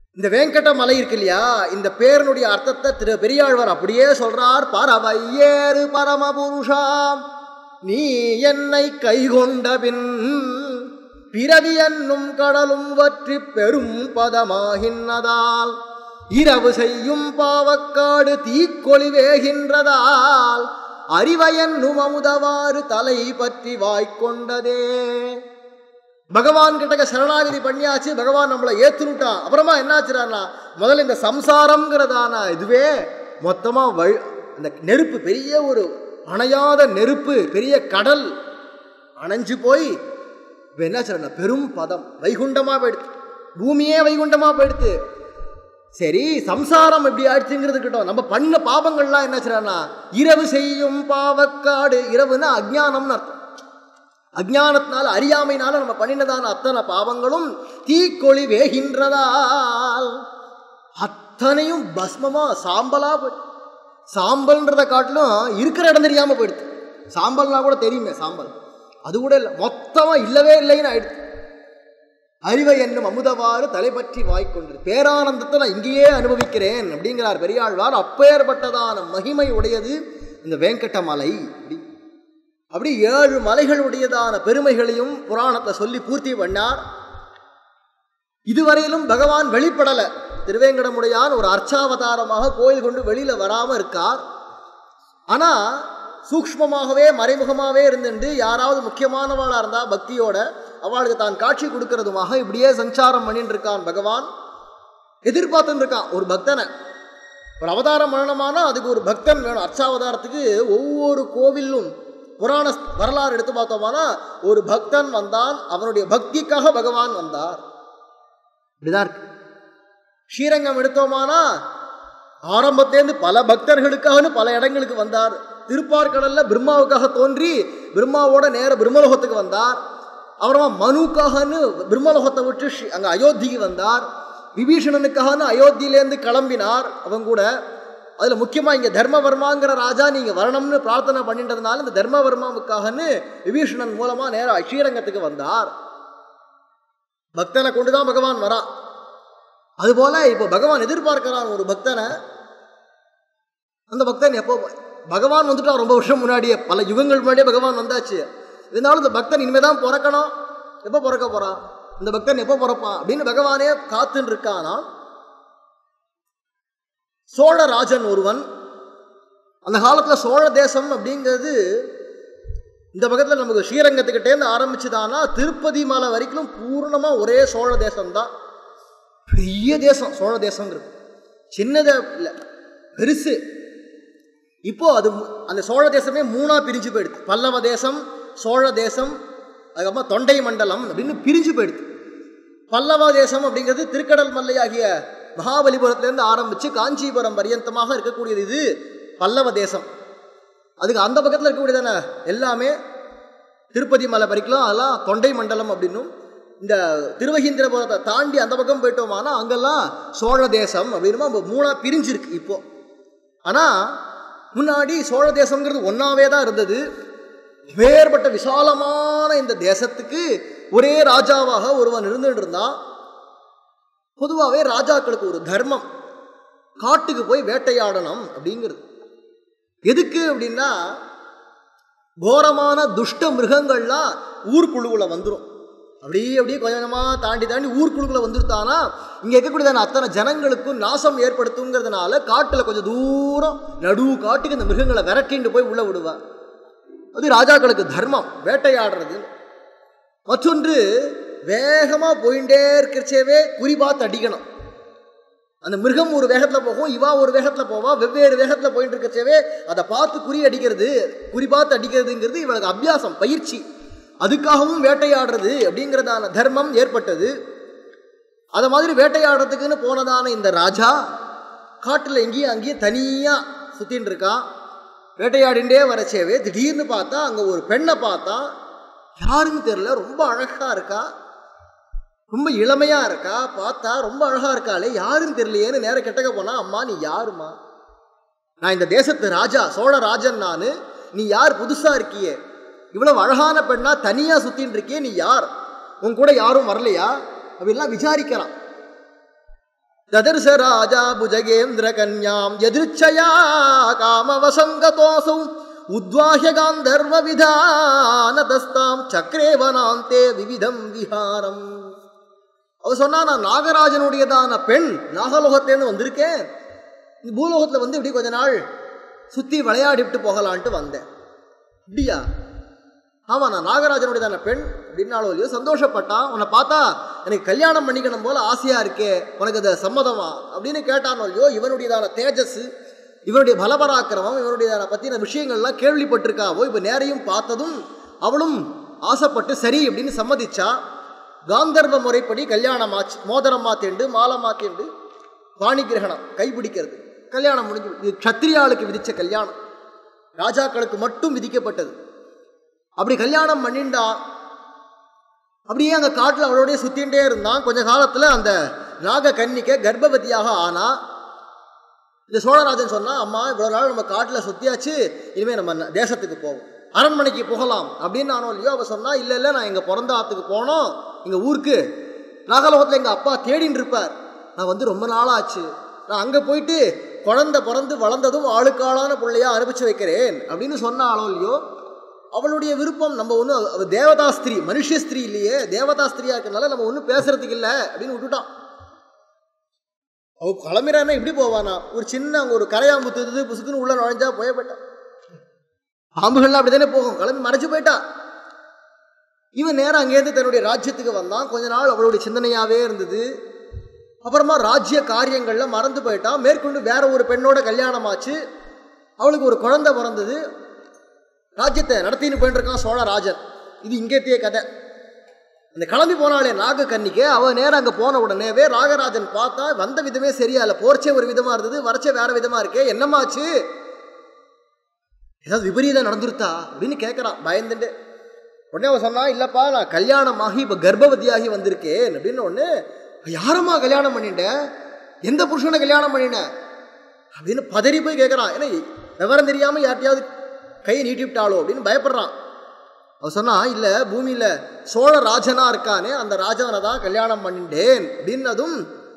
இந்த வேங்கட மலை இருக்கு இல்லையா இந்த பேரனுடைய அர்த்தத்தை திரு பெரியாழ்வார் அப்படியே சொல்றார் பரவையேறு பரமபுருஷாம் நீ என்னை கைகொண்ட பின் பிறவி என்னும் கடலும் வற்றி பெரும் பதமாகின்றதால் இரவு செய்யும் பாவக்காடு தீக்கொளி வேகின்றதால் அறிவையன்னும் அமுதவாறு தலை பற்றி வாய்க்கொண்டதே பகவான் கிட்டக்க சரணாகதி பண்ணியாச்சு பகவான் நம்மளை ஏத்துனுட்டான் அப்புறமா என்னாச்சுறான்னா முதல்ல இந்த சம்சாரம்ங்கிறதான இதுவே மொத்தமா வழி இந்த நெருப்பு பெரிய ஒரு அணையாத நெருப்பு பெரிய கடல் அணைஞ்சு போய் இப்போ என்ன சொல்ற பெரும் பதம் வைகுண்டமா போயிடுத்து பூமியே வைகுண்டமா போயிடுத்து சரி சம்சாரம் எப்படி ஆயிடுச்சுங்கிறது கிட்டோம் நம்ம பண்ண பாவங்கள்லாம் என்ன சொல்றான்னா இரவு செய்யும் பாவக்காடு இரவுன்னா அஜ்ஞானம்னு அர்த்தம் அஜ்ஞானத்தினால அறியாமையினால நம்ம பண்ணினதான அத்தனை பாவங்களும் தீக்கொளி வேகின்றதால் அத்தனையும் பஸ்மமா சாம்பலா போயிடுது சாம்பல்ன்றதை காட்டிலும் இருக்கிற இடம் தெரியாம போயிடுது சாம்பல்னா கூட தெரியுமே சாம்பல் அது கூட இல்லை மொத்தமா இல்லவே இல்லைன்னு ஆயிடுது அறிவை என்னும் அமுதவாறு தலைப்பற்றி வாய்க்கொண்டது பேரானந்தத்தை நான் இங்கேயே அனுபவிக்கிறேன் அப்படிங்கிறார் பெரியாழ்வார் அப்பேற்பட்டதான மகிமை உடையது இந்த வேங்கட்ட மலை அப்படி அப்படி ஏழு மலைகளுடையதான பெருமைகளையும் புராணத்தை சொல்லி பூர்த்தி பண்ணார் இதுவரையிலும் பகவான் வெளிப்படல திருவேங்கடமுடையான் ஒரு அர்ச்சாவதாரமாக கோயில் கொண்டு வெளியில வராம இருக்கார் ஆனா சூக்ஷ்மமாகவே மறைமுகமாகவே இருந்துட்டு யாராவது முக்கியமானவாளா இருந்தா பக்தியோட அவளுக்கு தான் காட்சி கொடுக்கறதுமாக இப்படியே சஞ்சாரம் பண்ணிட்டு இருக்கான் பகவான் எதிர்பார்த்துட்டு இருக்கான் ஒரு பக்தனை ஒரு அவதாரம் பண்ணணுமானா அதுக்கு ஒரு பக்தன் வேணும் அர்ச்சாவதாரத்துக்கு ஒவ்வொரு கோவிலும் புராண வரலாறு எடுத்து பார்த்தோம்னா ஒரு பக்தன் வந்தான் அவனுடைய பக்திக்காக பகவான் வந்தார் இப்படிதான் இருக்கு ஸ்ரீரங்கம் எடுத்தோமானா ஆரம்பத்திலேருந்து பல பக்தர்களுக்காகனு பல இடங்களுக்கு வந்தார் திருப்பார்கடல்ல பிரம்மாவுக்காக தோன்றி பிரம்மாவோட நேர பிரம்மலோகத்துக்கு வந்தார் அப்புறமா மனுக்காகனு பிரம்மலோகத்தை விட்டு ஸ்ரீ- அங்க அயோத்திக்கு வந்தார் விபீஷணனுக்காகனு அயோத்தியிலேருந்து கிளம்பினார் அவங்க கூட அதுல முக்கியமா இங்க தர்மவர்மாங்கிற ராஜா நீங்க வரணும்னு பிரார்த்தனை பண்ணிட்டதுனால இந்த தர்மவர்மாவுக்காகனு விபீஷணன் மூலமா நேரா ஸ்ரீரங்கத்துக்கு வந்தார் பக்தனை கொண்டுதான் பகவான் வரான் அதுபோல இப்போ பகவான் எதிர்பார்க்கிறான் ஒரு பக்தனை அந்த பக்தன் எப்போ பகவான் வந்துட்டான் ரொம்ப வருஷம் முன்னாடியே பல யுகங்கள் முன்னாடியே பகவான் வந்தாச்சு இருந்தாலும் இந்த பக்தன் இனிமே தான் பிறக்கணும் எப்போ பிறக்க போறான் இந்த பக்தன் எப்போ பிறப்பான் அப்படின்னு பகவானே காத்துன்னு இருக்கானா சோழராஜன் ஒருவன் அந்த காலத்தில் சோழ தேசம் அப்படிங்கிறது இந்த பக்கத்தில் நமக்கு ஸ்ரீரங்கத்துக்கிட்டேருந்து ஆரம்பிச்சுதானா திருப்பதி மலை வரைக்கும் பூர்ணமாக ஒரே சோழ தேசம்தான் பெரிய தேசம் சோழ தேசங்கிறது சின்னதே இல்லை பெருசு இப்போ அது மு- அந்த சோழ தேசமே மூணா பிரிஞ்சு போயிடுது பல்லவ தேசம் சோழ தேசம் அதுக்கப்புறமா தொண்டை மண்டலம் அப்படின்னு பிரிஞ்சு போயிடுது பல்லவ தேசம் அப்படிங்கிறது திருக்கடல் மல்லையாகிய மகாபலிபுரத்திலேருந்து ஆரம்பித்து காஞ்சிபுரம் பரியந்தமாக இருக்கக்கூடியது இது பல்லவ தேசம் அதுக்கு அந்த பக்கத்தில் இருக்கக்கூடியதான எல்லாமே திருப்பதி மலை வரைக்கும் அதெல்லாம் தொண்டை மண்டலம் அப்படின்னும் இந்த திருவகீந்திரபுரத்தை தாண்டி அந்த பக்கம் போயிட்டோமானா அங்கெல்லாம் சோழ தேசம் அப்படின்னு நம்ம மூணா பிரிஞ்சிருக்கு இப்போ ஆனால் முன்னாடி சோழ தேசம்ங்கிறது ஒன்றாவே தான் இருந்தது வேறுபட்ட விசாலமான இந்த தேசத்துக்கு ஒரே ராஜாவாக ஒருவன் இருந்துட்டு இருந்தான் பொதுவாகவே ராஜாக்களுக்கு ஒரு தர்மம் காட்டுக்கு போய் வேட்டையாடணும் அப்படிங்கிறது எதுக்கு அப்படின்னா கோரமான துஷ்ட மிருகங்கள்லாம் ஊருக்குழுவுல வந்துடும் அப்படியே அப்படியே கொஞ்சம் கொஞ்சமாக தாண்டி தாண்டி ஊருக்குழுக்குள்ள வந்துருத்தானா இங்கே இருக்கக்கூடியதான அத்தனை ஜனங்களுக்கும் நாசம் ஏற்படுத்துங்கிறதுனால காட்டில் கொஞ்சம் தூரம் நடு காட்டுக்கு இந்த மிருகங்களை விரட்டிண்டு போய் உள்ள விடுவார் அது ராஜாக்களுக்கு தர்மம் வேட்டையாடுறது மற்றொன்று வேகமாக போயிட்டே இருக்கிறச்சேவே குறி பார்த்து அடிக்கணும் அந்த மிருகம் ஒரு வேகத்தில் போகும் இவா ஒரு வேகத்தில் போவா வெவ்வேறு வேகத்தில் போயிட்டு இருக்கச்சேவே அதை பார்த்து குறி அடிக்கிறது குறி பார்த்து அடிக்கிறதுங்கிறது இவளுக்கு அபியாசம் பயிற்சி அதுக்காகவும் வேட்டையாடுறது அப்படிங்கிறதான தர்மம் ஏற்பட்டது அதை மாதிரி வேட்டையாடுறதுக்குன்னு போனதான இந்த ராஜா காட்டில் எங்கேயும் அங்கேயும் தனியாக சுற்றின்னு இருக்கான் வேட்டையாடிண்டே வரச்சேவே திடீர்னு பார்த்தா அங்கே ஒரு பெண்ணை பார்த்தா யாருன்னு தெரியல ரொம்ப அழகாக இருக்கா ரொம்ப இளமையாக இருக்கா பார்த்தா ரொம்ப அழகாக இருக்காளே யாருன்னு தெரியலையேன்னு நேரம் கெட்டக்க போனா அம்மா நீ யாருமா நான் இந்த தேசத்து ராஜா சோழ ராஜன் நான் நீ யார் புதுசாக இருக்கியே இவ்வளவு அழகான பெண்ணா தனியாக சுற்றின்னு இருக்கியே நீ யார் உன் கூட யாரும் வரலையா அப்படின்லாம் விசாரிக்கிறான் ததர்ச ராஜா புஜகேந்திர கன்யாம் எதிர்ச்சயா காமவசங்கதோசௌ உத்வாஹ்ய காந்தர்வ விதானதஸ்தாம் சக்கரேவனாந்தே விவிதம் விஹாரம் அவ சொன்னா நான் நாகராஜனுடையதான பெண் நாகலோகத்திலேருந்து வந்திருக்கேன் இந்த பூலோகத்தில் வந்து இப்படி கொஞ்ச நாள் சுற்றி விளையாடிவிட்டு போகலான்ட்டு வந்தேன் அப்படியா ஆமாம் நான் நாகராஜனுடையதான பெண் அப்படின்னாலும் இல்லையோ சந்தோஷப்பட்டான் உன்னை பார்த்தா எனக்கு கல்யாணம் பண்ணிக்கணும் போல ஆசையாக இருக்கே உனக்கு அது சம்மதமா அப்படின்னு கேட்டானோ இல்லையோ இவனுடையதான தேஜஸ் இவனுடைய பலபராக்கிரமம் இவனுடையதான பற்றின விஷயங்கள்லாம் கேள்விப்பட்டிருக்காவோ இப்போ நேரையும் பார்த்ததும் அவளும் ஆசைப்பட்டு சரி அப்படின்னு சம்மதிச்சா காந்தர்வ முறைப்படி கல்யாணம் ஆச்சு மோதிரம் மாத்தேண்டு மாலை மாத்தேண்டு வாணி கிரகணம் கைப்பிடிக்கிறது கல்யாணம் முடிஞ்சு இது க்ஷத்ரியாளுக்கு விதிச்ச கல்யாணம் ராஜாக்களுக்கு மட்டும் விதிக்கப்பட்டது அப்படி கல்யாணம் பண்ணிண்டா அப்படியே அங்கே காட்டில் அவளோடய சுத்தின்ண்டே இருந்தான் கொஞ்ச காலத்தில் அந்த நாக கன்னிக்கை கர்ப்பவதியாக ஆனா இந்த சோழராஜன் சொன்னா அம்மா இவ்வளோ நாள் நம்ம காட்டில் சுத்தியாச்சு இனிமேல் நம்ம ந- தேசத்துக்கு போவோம் அரண்மனைக்கு போகலாம் அப்படின்னு நானும் இல்லையோ அவ சொன்னா இல்லை இல்லை நான் எங்கள் பிறந்த ஆத்துக்கு போனோம் எங்கள் ஊருக்கு நாகலோகத்தில் எங்கள் அப்பா தேடின்னு இருப்பார் நான் வந்து ரொம்ப நாளாச்சு நான் அங்கே போயிட்டு குழந்தை பிறந்து வளர்ந்ததும் ஆளுக்காளான பிள்ளையா அனுப்பிச்சு வைக்கிறேன் அப்படின்னு சொன்னாலோ இல்லையோ அவளுடைய விருப்பம் நம்ம ஒன்றும் அவ தேவதா ஸ்திரீ மனுஷ ஸ்திரீ இல்லையே தேவதா ஸ்திரீயா இருக்கனால நம்ம ஒன்றும் பேசுறதுக்கு இல்லை அப்படின்னு விட்டுட்டான் அவ கிளம்பிறான்னா இப்படி போவானா ஒரு சின்ன அங்கே ஒரு கரையாம்பு தூது புசுக்குன்னு உள்ள நுழைஞ்சா போயே போயிட்டான் பாம்புகள்லாம் அப்படிதானே போகும் கிளம்பி மறைச்சு போயிட்டா இவன் நேரம் அங்கேருந்து தன்னுடைய ராஜ்யத்துக்கு வந்தான் கொஞ்ச நாள் அவளுடைய சிந்தனையாவே இருந்தது அப்புறமா ராஜ்ய காரியங்கள்ல மறந்து போயிட்டான் மேற்கொண்டு வேற ஒரு பெண்ணோட கல்யாணம் ஆச்சு அவளுக்கு ஒரு குழந்தை பிறந்தது ராஜ்யத்தை நடத்தின்னு போயிட்டு இருக்கான் சோழராஜன் இது இங்கேத்திய கதை அந்த கிளம்பி போனாலே நாக கன்னிக்கு அவ நேரம் அங்கே போன உடனேவே ராகராஜன் பார்த்தா வந்த விதமே சரியா இல்லை போர்ச்சே ஒரு விதமா இருந்தது வரச்சே வேற விதமா இருக்கே என்னமாச்சு ஏதாவது விபரீதம் நடந்துருத்தா அப்படின்னு கேட்குறான் பயந்துட்டு உடனே அவன் சொன்னா இல்லப்பா நான் கல்யாணமாகி இப்போ கர்ப்பவதியாகி வந்திருக்கேன் அப்படின்னு ஒன்று யாரம்மா கல்யாணம் பண்ணிட்டேன் எந்த புருஷனை கல்யாணம் பண்ணினேன் அப்படின்னு பதறி போய் கேட்குறான் ஏன்னா விவரம் தெரியாமல் யார்ட்டையாவது கையை நீட்டிவிட்டாளோ அப்படின்னு பயப்படுறான் அவ சொன்னா இல்லை பூமியில் சோழ ராஜனா இருக்கானே அந்த ராஜாவை தான் கல்யாணம் பண்ணிட்டேன் அப்படின்னதும்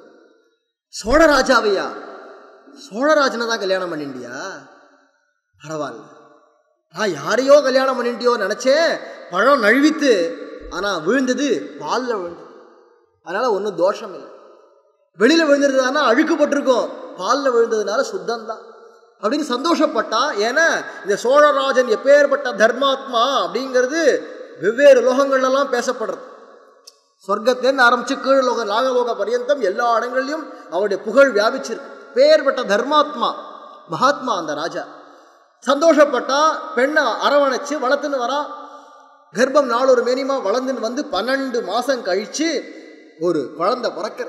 சோழ ராஜாவையா சோழராஜனை தான் கல்யாணம் பண்ணிண்டியா பரவாயில்ல நான் யாரையோ கல்யாணம் பண்ணிட்டியோ நினச்சேன் பழம் நழுவித்து ஆனால் விழுந்தது பாலில் விழுந்தது அதனால் ஒன்றும் தோஷம் இல்லை வெளியில் விழுந்திருந்ததுனா அழுக்குப்பட்டிருக்கும் பாலில் விழுந்ததுனால சுத்தம்தான் அப்படின்னு சந்தோஷப்பட்டா ஏன்னா இந்த சோழராஜன் எப்பேற்பட்ட தர்மாத்மா அப்படிங்கிறது வெவ்வேறு லோகங்கள்லாம் பேசப்படுறது சொர்க்கத்திலேருந்து ஆரம்பிச்சு கீழ் லோக நாகலோக பரியந்தம் எல்லா இடங்கள்லையும் அவருடைய புகழ் வியாபிச்சிருக்கு பேர்பட்ட தர்மாத்மா மகாத்மா அந்த ராஜா சந்தோஷப்பட்டா பெண்ணை அரவணைச்சு வளர்த்துன்னு வரா கர்ப்பம் நாளொரு மேனிமா வளர்ந்துன்னு வந்து பன்னெண்டு மாசம் கழிச்சு ஒரு குழந்தை பிறக்கிற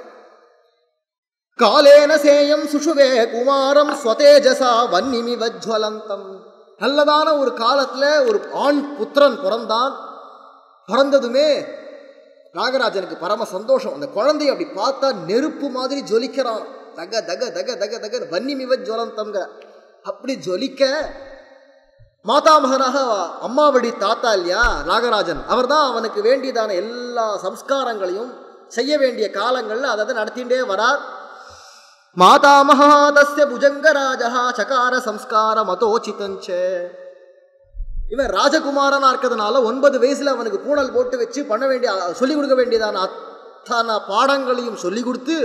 காலேன சேயம் சுஷுவே குமாரம் ஸ்வதேஜசா வன்னிமி வஜ்வலந்தம் நல்லதான ஒரு காலத்துல ஒரு ஆண் புத்திரன் பிறந்தான் பிறந்ததுமே நாகராஜனுக்கு பரம சந்தோஷம் அந்த குழந்தைய அப்படி பார்த்தா நெருப்பு மாதிரி ஜொலிக்கிறான் தக தக தக தக தக வன்னிமிவ ஜுவலந்தம்ங்கிற அப்படி ஜொலிக்க மாதாமகனாக அம்மாவடி தாத்தா இல்லையா நாகராஜன் அவர்தான் அவனுக்கு வேண்டியதான எல்லா சம்ஸ்காரங்களையும் செய்ய வேண்டிய காலங்கள்ல அதை அதை நடத்திண்டே வரார் மாதாமகா தஸ்ய புஜங்கராஜா சகார சம்ஸ்கார மதோச்சிதஞ்ச இவன் ராஜகுமாரனா இருக்கிறதுனால ஒன்பது வயசுல அவனுக்கு பூணல் போட்டு வச்சு பண்ண வேண்டிய சொல்லிக் கொடுக்க வேண்டியதான அத்தனை பாடங்களையும் சொல்லிக் கொடுத்து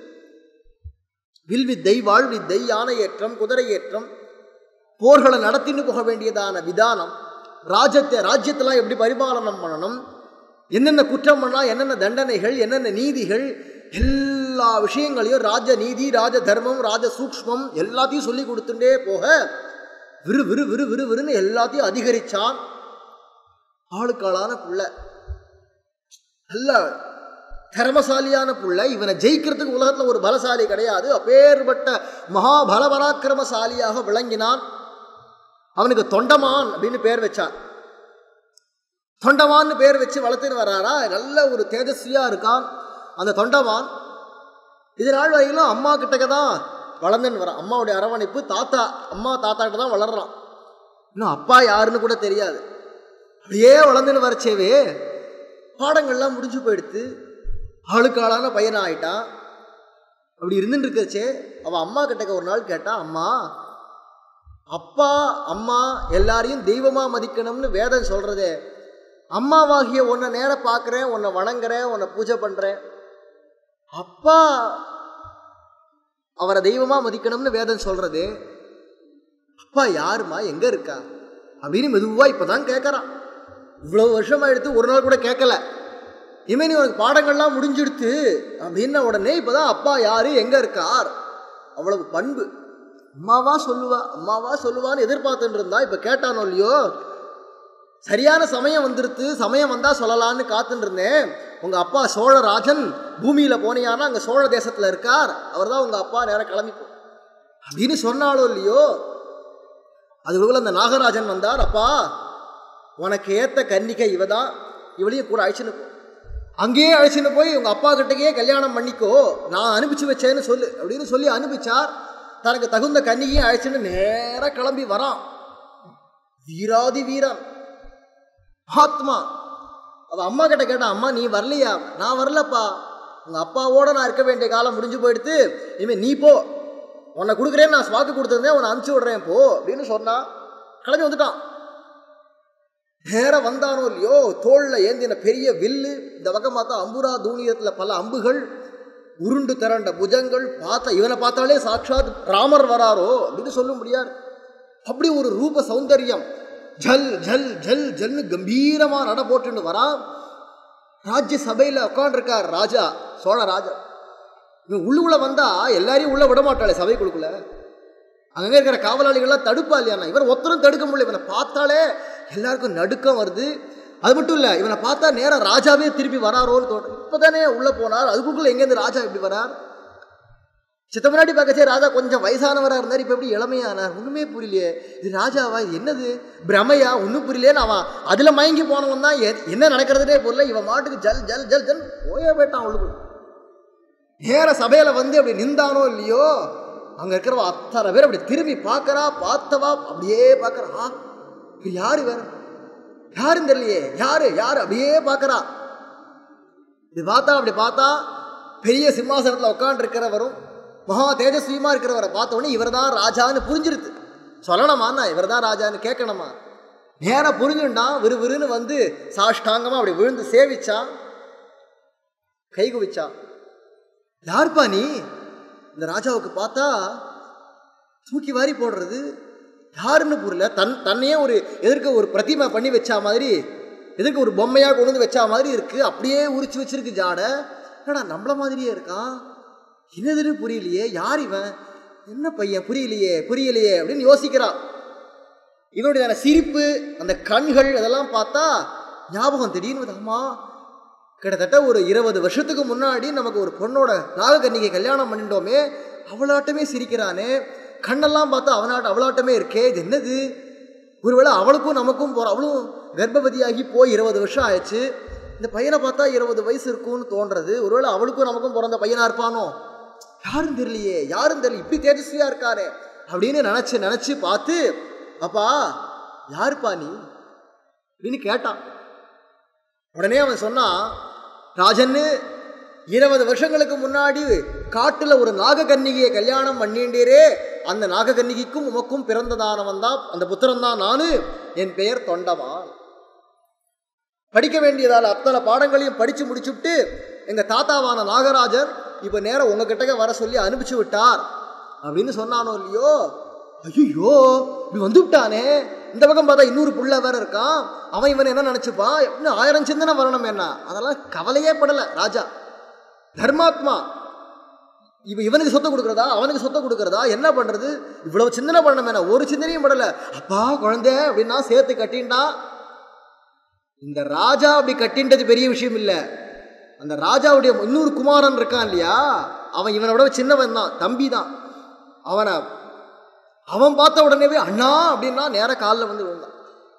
வில் வித்தை வாழ் வித்தை யானை ஏற்றம் குதிரை ஏற்றம் போர்களை நடத்தின்னு போக வேண்டியதான விதானம் ராஜ்யத்தை ராஜ்யத்தெல்லாம் எப்படி பரிபாலனம் பண்ணணும் என்னென்ன குற்றம் பண்ணா என்னென்ன தண்டனைகள் என்னென்ன நீதிகள் எல்லா விஷயங்களையும் ராஜ நீதி ராஜ தர்மம் ராஜ சூக்ஷ்மம் எல்லாத்தையும் சொல்லி கொடுத்துட்டே போக விறு விறு விறு விறு விறுன்னு எல்லாத்தையும் அதிகரிச்சான் ஆளுக்காளான புள்ள நல்ல திறமசாலியான புள்ள இவனை ஜெயிக்கிறதுக்கு உலகத்தில் ஒரு பலசாலி கிடையாது அப்பேற்பட்ட மகா பலபராக்கிரமசாலியாக விளங்கினான் அவனுக்கு தொண்டமான் அப்படின்னு பேர் வச்சான் தொண்டமான்னு பேர் வச்சு வளர்த்துன்னு வர்றாரா நல்ல ஒரு தேஜஸ்வியா இருக்கான் அந்த தொண்டமான் இது நாள் வரையிலும் அம்மா கிட்டக்க தான் வளர்ந்துன்னு வரான் அம்மாவுடைய அரவணைப்பு தாத்தா அம்மா தாத்தா கிட்ட தான் வளர்றான் இன்னும் அப்பா யாருன்னு கூட தெரியாது அப்படியே வளர்ந்துன்னு வரச்சேவே பாடங்கள்லாம் முடிஞ்சு போயிடுத்து ஆளுக்காளான பையன் ஆயிட்டான் அப்படி இருந்துட்டு இருக்கச்சே அவள் அம்மா கிட்ட ஒரு நாள் கேட்டா அம்மா அப்பா அம்மா எல்லாரையும் தெய்வமா மதிக்கணும்னு வேதம் சொல்றதே அம்மாவாகிய உன்னை நேர பார்க்குறேன் உன்னை வணங்குறேன் உன்னை பூஜை பண்றேன் அப்பா அவரை தெய்வமா மதிக்கணும்னு வேதம் சொல்றது அப்பா யாருமா எங்க இருக்கா அப்படின்னு மெதுவா இப்பதான் கேட்கறான் இவ்வளவு வருஷமா எடுத்து ஒரு நாள் கூட கேட்கல இனிமே நீ உனக்கு பாடங்கள்லாம் முடிஞ்சிடுத்து அப்படின்ன உடனே இப்பதான் அப்பா யாரு எங்க இருக்கார் அவ்வளவு பண்பு அம்மாவா சொல்லுவா அம்மாவா சொல்லுவான்னு எதிர்பார்த்துட்டு இருந்தா இப்ப கேட்டானோ இல்லையோ சரியான சமயம் வந்துருத்து சமயம் வந்தா சொல்லலான்னு காத்துட்டு இருந்தேன் உங்க அப்பா சோழராஜன் பூமியில போனியானா அங்க சோழ தேசத்துல இருக்கார் அவர்தான் உங்க அப்பா நேரம் கிளம்பி போ அப்படின்னு சொன்னாலோ இல்லையோ அதுக்குள்ள அந்த நாகராஜன் வந்தார் அப்பா உனக்கு ஏத்த கன்னிகை இவதான் இவளையும் கூட அழைச்சின்னு போ அங்கேயே அழைச்சின்னு போய் உங்க அப்பா கிட்டக்கே கல்யாணம் பண்ணிக்கோ நான் அனுப்பிச்சு வச்சேன்னு சொல்லு அப்படின்னு சொல்லி அனுப்பிச்சார் தனக்கு தகுந்த கன்னிகையும் அழைச்சின்னு நேரா கிளம்பி வரான் வீராதி வீரன் ஆத்மா அவ அம்மா கிட்ட கேட்டான் அம்மா நீ வரலையா நான் வரலப்பா உங்க அப்பாவோட நான் இருக்க வேண்டிய காலம் முடிஞ்சு போயிடுத்து இனிமே நீ போ உன்னை கொடுக்குறேன்னு நான் வாக்கு கொடுத்துருந்தேன் உன்னை அனுப்பிச்சு விடுறேன் போ அப்படின்னு சொன்னா கிளம்பி வந்துட்டான் நேர வந்தானோ இல்லையோ தோல்ல ஏந்தின பெரிய வில்லு இந்த பக்கம் பார்த்தா அம்புரா தூணியத்துல பல அம்புகள் உருண்டு திரண்ட புஜங்கள் பார்த்தா இவனை பார்த்தாலே சாட்சாத் ராமர் வராரோ அப்படின்னு சொல்ல முடியாது அப்படி ஒரு ரூப சௌந்தரியம் ஜல் ஜல் ஜல் ஜல்னு கம்பீரமா நட போட்டுன்னு வரான் ராஜ்ய சபையில உட்காண்டிருக்கார் ராஜா சோழ ராஜா இவன் உள்ளுக்குள்ள வந்தா எல்லாரையும் உள்ள விட மாட்டாளே சபைக்குழுக்குள்ள அங்கே இருக்கிற காவலாளிகள்லாம் தடுப்பா இல்லையா இவர் ஒருத்தரும் தடுக்க முடியல இவனை பார்த்தாலே எல்லாருக்கும் நடுக்கம் வருது அது மட்டும் இல்லை இவனை பார்த்தா நேரம் ராஜாவே திருப்பி வராரோன்னு தோணும் இப்போதானே உள்ளே போனார் அதுக்குள்ள எங்கேருந்து ராஜா இப்படி வரார் சித்த முன்னாடி பார்க்கச்சே ராஜா கொஞ்சம் வயசானவராக இருந்தார் இப்போ எப்படி இளமையானார் ஒன்றுமே புரியலையே இது ராஜாவா இது என்னது பிரமையா ஒன்றும் புரியலையேன்னு அவன் அதில் மயங்கி போனவன் தான் எ- என்ன நடக்கிறதுனே புரியல இவன் மாட்டுக்கு ஜல் ஜல் ஜல் ஜல் போயே போயிட்டான் உள்ளுக்குள்ள நேர சபையில் வந்து அப்படி நின்றானோ இல்லையோ அங்கே இருக்கிறவ அத்தனை பேர் அப்படி திரும்பி பார்க்கறா பார்த்தவா அப்படியே பார்க்கறா இது யாரு வேற யாருன்னு தெரியலையே யாரு யாரு அப்படியே பார்க்கறா இது பார்த்தா அப்படி பார்த்தா பெரிய சிம்மாசனத்தில் உட்காந்துருக்கிறவரும் மகா தேஜஸ்வியமா இருக்கிறவரை பார்த்த உடனே இவர் தான் ராஜான்னு புரிஞ்சிருது சொல்லணுமாண்ணா இவர் தான் ராஜான்னு கேட்கணுமா நேரா புரிஞ்சுட்டான் விறுவிறுன்னு வந்து சாஷ்டாங்கமா அப்படி விழுந்து சேவிச்சான் கை குவிச்சான் யாருப்பா நீ இந்த ராஜாவுக்கு பார்த்தா தூக்கி வாரி போடுறது யாருன்னு புரியல தன் தன்னையே ஒரு எதிர்க்க ஒரு பிரதிமை பண்ணி வச்சா மாதிரி எதிர்க்க ஒரு பொம்மையாக கொண்டு வந்து வச்சா மாதிரி இருக்கு அப்படியே உரிச்சு வச்சிருக்கு ஜாடை என்னடா நம்மள மாதிரியே இருக்கான் என்னதுன்னு புரியலையே யார் இவன் என்ன பையன் புரியலையே புரியலையே அப்படின்னு யோசிக்கிறான் இவனுடைய அந்த சிரிப்பு அந்த கண்கள் இதெல்லாம் பார்த்தா ஞாபகம் திடீர்னு வருது. அம்மா கிட்டத்தட்ட ஒரு இருபது வருஷத்துக்கு முன்னாடி நமக்கு ஒரு பொண்ணோட நாகக்கன்னிகை கல்யாணம் பண்ணிட்டோமே அவளாட்டமே சிரிக்கிறானே கண்ணெல்லாம் பார்த்தா அவனாட்ட அவளாட்டமே இருக்கே இது என்னது ஒருவேளை அவளுக்கும் நமக்கும் போற அவளும் கர்ப்பவதியாகி போய் இருபது வருஷம் ஆயிடுச்சு இந்த பையனை பார்த்தா இருபது வயசு இருக்கும்னு தோன்றது ஒருவேளை அவளுக்கும் நமக்கும் பிறந்த பையனா இருப்பானோ யாரும் தெரியலையே யாரும் தெரியல இப்படி தேஜஸ்வியா இருக்கானே அப்படின்னு நினைச்சு நினைச்சு பார்த்து அப்பா யாருப்பா நீ அப்படின்னு கேட்டான் உடனே அவன் சொன்னான் ராஜன்னு இருபது வருஷங்களுக்கு முன்னாடி காட்டுல ஒரு நாககன்னிகையை கல்யாணம் பண்ணிண்டீரே அந்த நாககன்னிகைக்கும் உமக்கும் பிறந்ததானவன் தான் அந்த புத்திரன் தான் நானு என் பெயர் தொண்டமான் படிக்க வேண்டியதால் அத்தனை பாடங்களையும் படிச்சு முடிச்சுட்டு எங்க தாத்தாவான நாகராஜர் இப்ப நேரம் உங்ககிட்ட வர சொல்லி அனுப்பிச்சு விட்டார் அப்படின்னு சொன்னானோ இல்லையோ ஐயோ இப்படி வந்து விட்டானே இந்த பக்கம் பார்த்தா இன்னொரு புள்ள வேற இருக்கான் அவன் இவன் என்ன நினைச்சுப்பான் இன்னும் ஆயிரம் சிந்தனை வரணும் என்ன அதெல்லாம் கவலையே படல ராஜா தர்மாத்மா இவ இவனுக்கு சொத்தை கொடுக்கறதா அவனுக்கு சொத்தை கொடுக்கறதா என்ன பண்றது இவ்வளவு சிந்தனை பண்ணணும் என்ன ஒரு சிந்தனையும் படல அப்பா குழந்தை அப்படின்னா சேர்த்து கட்டின்டா இந்த ராஜா அப்படி கட்டின்றது பெரிய விஷயம் இல்லை அந்த ராஜாவுடைய இன்னொரு குமாரன் இருக்கான் இல்லையா அவன் இவனை விட சின்னவன் தான் தம்பி தான் அவனை அவன் பார்த்த உடனேவே அண்ணா அப்படின்னா நேர காலில் வந்து விழுந்தான்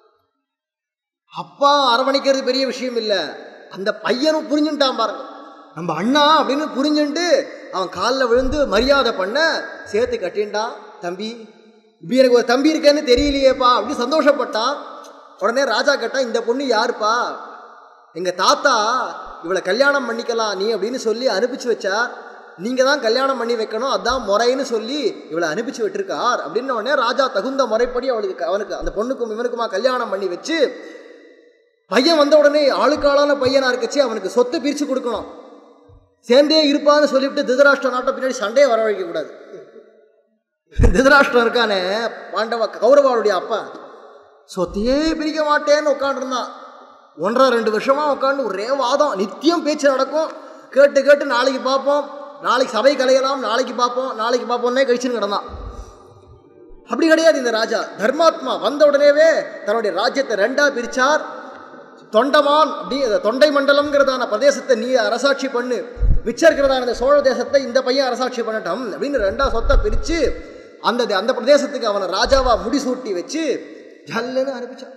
அப்பா அரவணைக்கிறது பெரிய விஷயம் இல்லை அந்த பையனும் புரிஞ்சுட்டான் பாருங்க நம்ம அண்ணா அப்படின்னு புரிஞ்சுட்டு அவன் காலில் விழுந்து மரியாதை பண்ண சேர்த்து கட்டின்டான் தம்பி இப்படி எனக்கு ஒரு தம்பி இருக்கேன்னு தெரியலையேப்பா அப்படி சந்தோஷப்பட்டான் உடனே ராஜா கேட்டான் இந்த பொண்ணு யாருப்பா எங்க தாத்தா இவளை கல்யாணம் பண்ணிக்கலாம் நீ அப்படின்னு சொல்லி அனுப்பிச்சு வச்சார் நீங்கள் தான் கல்யாணம் பண்ணி வைக்கணும் அதான் முறைன்னு சொல்லி இவளை அனுப்பிச்சு விட்டுருக்கார் அப்படின்ன உடனே ராஜா தகுந்த முறைப்படி அவளுக்கு அவனுக்கு அந்த பொண்ணுக்கும் இவனுக்குமா கல்யாணம் பண்ணி வச்சு பையன் வந்த உடனே ஆளுக்காளான பையனா இருக்கச்சு அவனுக்கு சொத்து பிரித்து கொடுக்கணும் சேர்ந்தே இருப்பான்னு சொல்லிவிட்டு திருதராஷ்டிர நாட்டை பின்னாடி சண்டையை வரவழைக்க கூடாது திருதராஷ்டிரம் இருக்கானே பாண்டவ கௌரவாளுடைய அப்பா சொத்தையே பிரிக்க மாட்டேன்னு உட்காந்துருந்தான் ஒன்றரை ரெண்டு வருஷமா உட்காந்து ஒரே வாதம் நித்தியம் பேச்சு நடக்கும் கேட்டு கேட்டு நாளைக்கு பார்ப்போம் நாளைக்கு சபை கலையலாம் நாளைக்கு பார்ப்போம் நாளைக்கு பார்ப்போம்னே கழிச்சுன்னு கிடந்தான் அப்படி கிடையாது இந்த ராஜா தர்மாத்மா வந்த உடனேவே தன்னுடைய ராஜ்யத்தை ரெண்டா பிரிச்சார் தொண்டமான் அப்படி அந்த தொண்டை மண்டலம்ங்கிறதான பிரதேசத்தை நீ அரசாட்சி பண்ணு மிச்சம் இருக்கிறதான இந்த சோழ தேசத்தை இந்த பையன் அரசாட்சி பண்ணட்டும் அப்படின்னு ரெண்டா சொத்தை பிரித்து அந்த அந்த பிரதேசத்துக்கு அவனை ராஜாவா முடிசூட்டி வச்சு ஜல்லுன்னு அனுப்பிச்சான்